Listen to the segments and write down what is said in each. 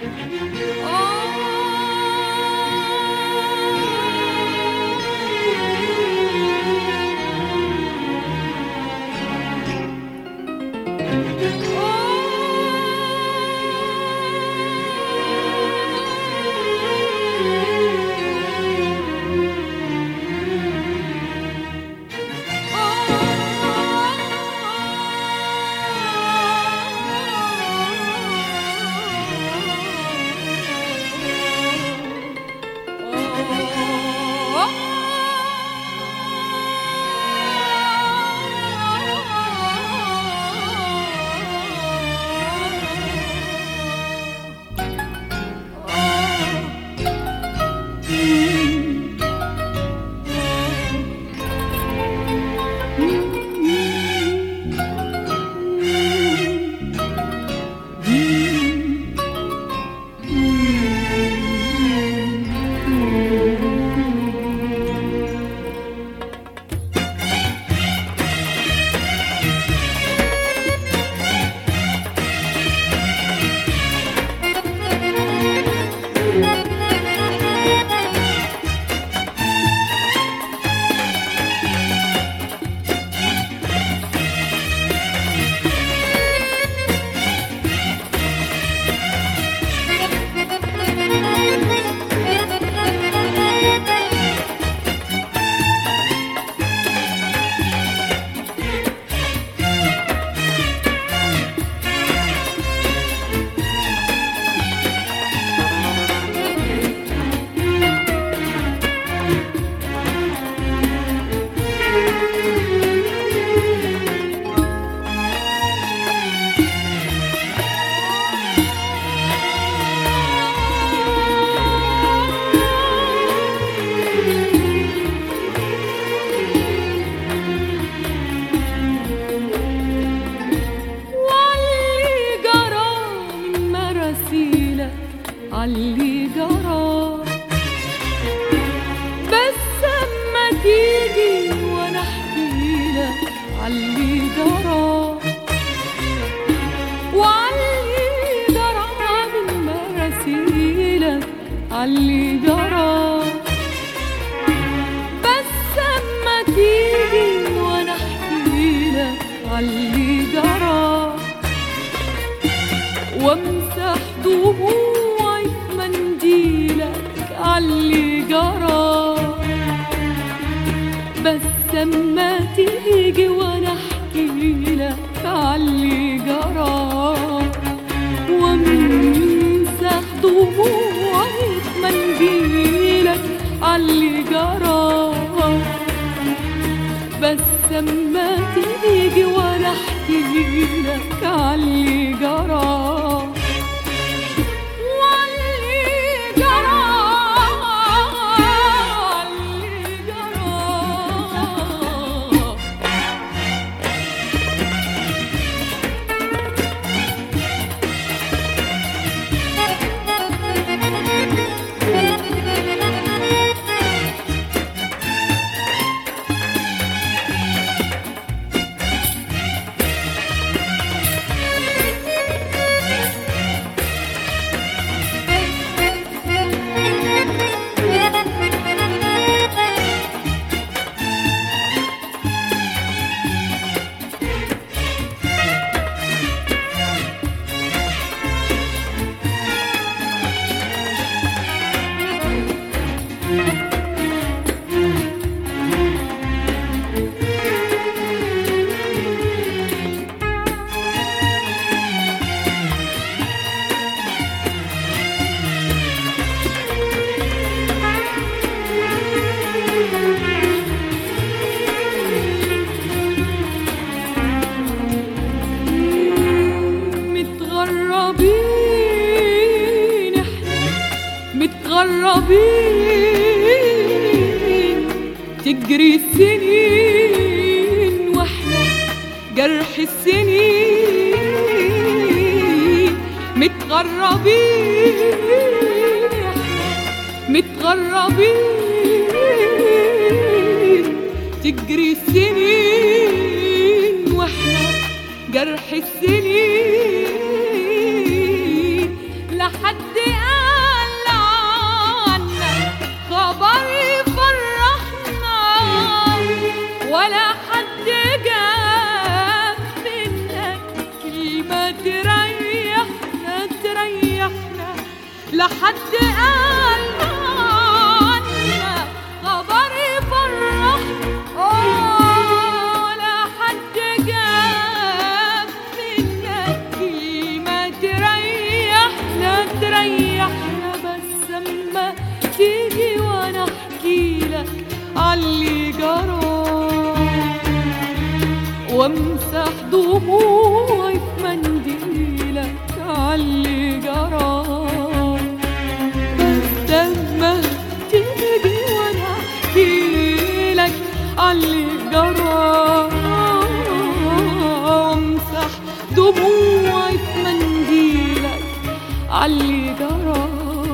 عاللي جرى بس اما تيجي وانا احكي لك عاللي جرى وعاللي جرى من مراسيلك عاللي جرى بس اما تيجي وانا احكي لك عاللي جرى وامسح دموعي في منديلك عاللي جرى بس اما تيجي وانا احكي لك عاللي جرى وامسح دموعي في منديلك عاللي جرى بس اما تيجي وانا احكي لك عاللي جرى واللي جرى واللي جرى متغربين احنا متغربين تجري السنين واحنا جرح السنين متغربين احنا متغربين تجري السنين واحنا جرح السنين لحد حد قال عنك خبر يفرحنا ولا حد جاب منك كلمة تريحنا تريحنا لحد قال عنك خبر يفرحنا ولا حد جاب منك كلمة تريحنا تريحنا بس اما تيجي وانا احكي لك عاللي جرى وامسح دموعي في منديلك عاللي جرى بس لما تيجي وانا احكي لك عاللي جرى وامسح دموعي في منديلك عاللي جرى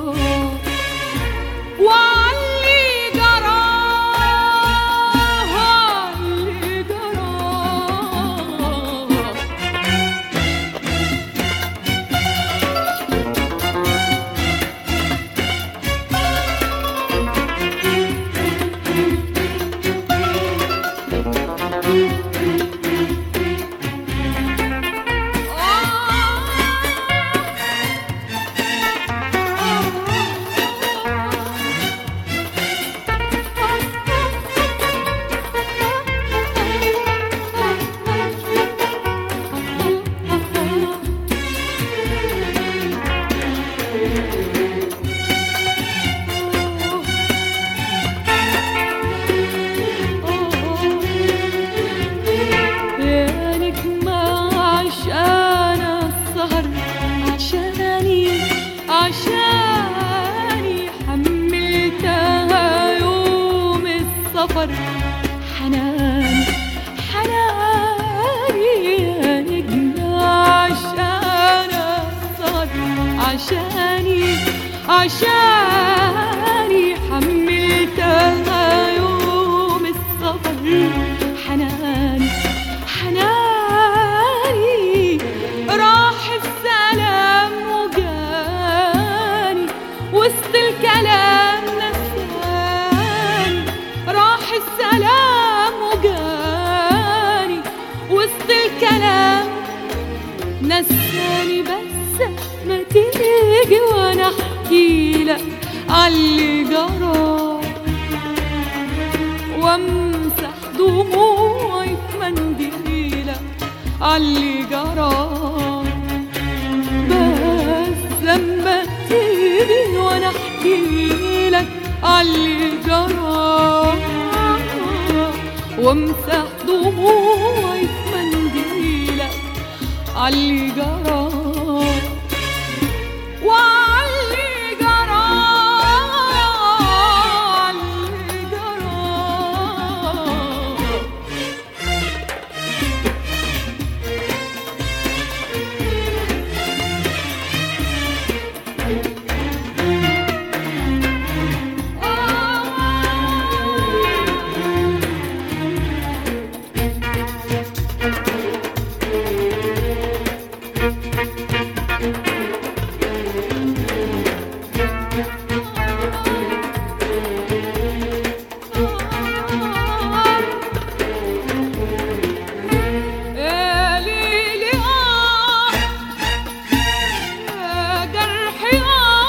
وعلي جرى علي جرى يا نجمة عشان السهر عشاني عشاني حملتها يوم السفر حناني حناني يا نجمة عشان السهر عشاني عشاني حملتها يوم السفر حناني حناني راح السلام وجاني وسط الكلام نساني راح السلام وجاني وسط الكلام نساني بس ما تيجي وانا احكي لك عاللي جرى وامسح دموعي في منديلك عاللي جرى بس لما تيجي وانا احكي لك عاللي جرى وامسح دموعي في منديلك عاللي جرى وعلي جرى علي جرى يا ليلي آه يا جرحي آه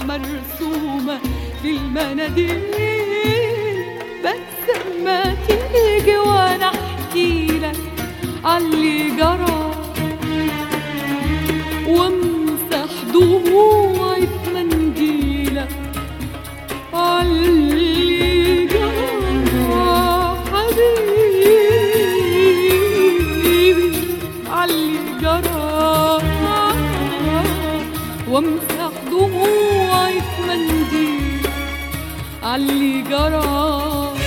مرسومة في المناديل بس ما تيجي وانا احكي لك عاللي جرى وامسح دموعي في منديلك عاللي جرى حبيبي عاللي جرى وامسح دموعي في منديل عاللي جرى